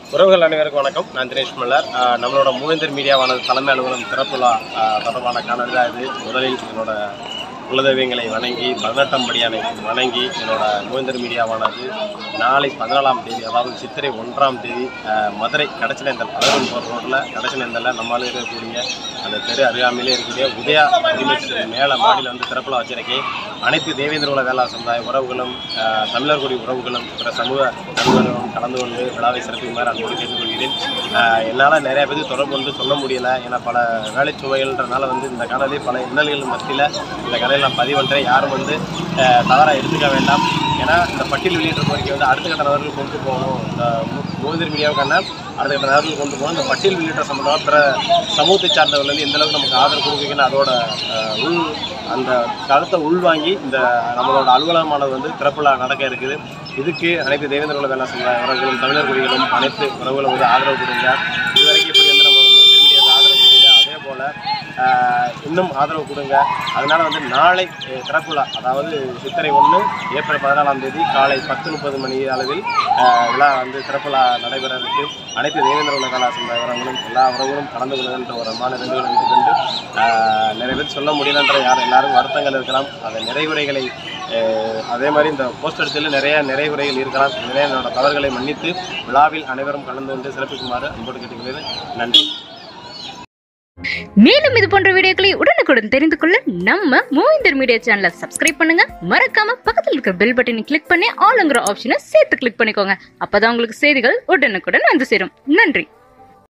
உறவுகள் அனைவருக்கும் வணக்கம் நான் தினேஷ் மல்லர் ஆஹ் நம்மளோட மூவேந்தர் மீடியாவானது தலைமை அலுவலகம் திறப்புலா ஆஹ் தொடர்பான காணொலி தான் இது முதலில் என்னோட குலதெய்வங்களை வணங்கி பதினெட்டாம் படியானை வணங்கி என்னோட மூவேந்தர் மீடியாவானது நாளை பதினாலாம் தேதி அதாவது சித்திரை ஒன்றாம் தேதி ஆஹ் மதுரை கடச்சினேந்தல் அழகன் போகிற ரோட்டில் கடச்சினேந்தலில் நம்மளால் இருக்கக்கூடிய அந்த தெரு அருகாமையிலே இருக்கக்கூடிய உதயா ரிமிக்ஸ் மேலே மாடியில் வந்து திறப்புலா வச்சிருக்கேன் அனைத்து தேவேந்திர உலக வேளா சமுதாய உறவுகளும் ஆஹ் தமிழர் குடி உறவுகளும் பிற சமூக நண்பர்களும் கலந்து கொண்டு விழாவை சிறப்பிக்குமாறு அன்போடு கேட்டுக்கொள்கிறேன் ஆஹ் என்னால் நிறைய பேருக்கு தொடர்பு கொண்டு சொல்ல முடியல ஏன்னா பல வேலை சுமைகள்ன்றனால வந்து இந்த கனலை பல இன்னல்கள் மத்தியில் இந்த கதையை நான் பதிவு பண்ணுறேன் யாரும் வந்து தவறாக எடுத்துக்க வேண்டாம் ஏன்னா இந்த பட்டியல் வெளியிட்ட கோரிக்கை வந்து அடுத்த கட்ட நபர்கள் கொண்டு போகணும் இந்த மோதிர் மீடியாவுக்கான அடுத்த கட்ட நபர்கள் கொண்டு போகணும் இந்த பட்டியல் வெளியிட்ட சம்பந்தமாக பிற சமூகத்தை சார்ந்தவர்கள் வந்து எந்த அளவுக்கு நமக்கு ஆதரவு கொடுக்குறீங்கன்னு அதோட ஆஹ், உள் அந்த கருத்தை உள்வாங்கி இந்த நம்மளோட அலுவலகமானது வந்து திறப்புலா நடக்க இருக்குது இதுக்கு அனைத்து தேவேந்திர குல வேலை அவர்களும் தமிழர் குடிகளும் அனைத்து உறவுகளும் வந்து ஆதரவு கொடுங்க இதுவரைக்கும் எப்படி வந்து நம்ம மூன்று மீடியாவுக்கு ஆதரவு கொடுங்க அதே போல் இன்னும் ஆதரவு கொடுங்க அதனால வந்து நாளை அஹ், திறப்புலா அதாவது சித்திரை ஒன்று ஏப்ரல் பதினாலாம் தேதி காலை பத்து முப்பது மணி அளவில் அஹ், விழா வந்து திறப்புலா நடைபெற இருக்கு அனைத்து தேவேந்திர உலக கலா சமுதாயங்களும் எல்லா உறவுகளும் கலந்து கொள்ளுகின்ற ஒரு அம்மான வேண்டுகோளை வைத்துக்கொண்டு ஆஹ், நிறைய பேர் சொல்ல முடியலன்ற யார் எல்லாரும் வருத்தங்கள் இருக்கலாம் அந்த நிறைவுரைகளை ஆஹ், அதே மாதிரி இந்த போஸ்ட் அடிச்சதில் நிறைய நிறைவுரைகள் இருக்கலாம் நிறைய என்னோட தவறுகளை மன்னித்து விழாவில் அனைவரும் கலந்து கொண்டு சிறப்பிக்குமாறு அன்போடு கேட்டுக்கொள்கிறேன் நன்றி மேலும் இது போன்ற வீடியோக்களை உடனுக்குடன் தெரிந்து கொள்ள நம்ம மூவிந்தர் மீடியா சேனலை சப்ஸ்கிரைப் பண்ணுங்க மறக்காம பக்கத்தில் இருக்கிற பெல் பட்டனை கிளிக் பண்ணி ஆளுங்கிற ஆப்ஷனை சேர்த்து கிளிக் பண்ணிக்கோங்க அப்பதான் உங்களுக்கு செய்திகள் உடனுக்குடன் வந்து சேரும் நன்றி